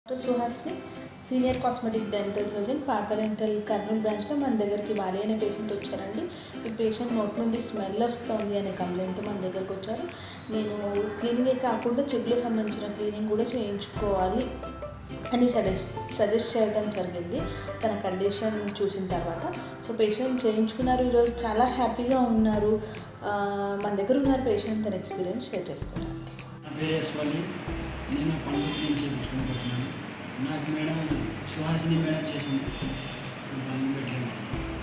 doctor సుహాస్ని senior cosmetic dental surgeon Partha dental Kurnool బ్రాంచ్లో మన దగ్గరికి వాలి అనే పేషెంట్ వచ్చారండి ఈ పేషెంట్ నోట్ నుండి స్మెల్ వస్తుంది అనే కంప్లైంట్తో మన దగ్గరకు వచ్చారు నేను క్లీనింగే కాకుండా చెప్పులకు సంబంధించిన క్లీనింగ్ కూడా చేయించుకోవాలి అని సజెస్ట్ సజెస్ట్ చేయడం జరిగింది తన కండిషన్ చూసిన తర్వాత సో పేషెంట్ చేయించుకున్నారు ఈరోజు చాలా హ్యాపీగా ఉన్నారు ఆ, మన దగ్గర ఉన్నారు పేషెంట్ తన ఎక్స్పీరియన్స్ షేర్ చేసుకోవడానికి నా పేరు యశ్వలి నేను పండుగ నుంచి చేయించుకోబోతున్నాను నాకు మేడం సుహాసిని మేడం చేసింది దండం పెట్టాను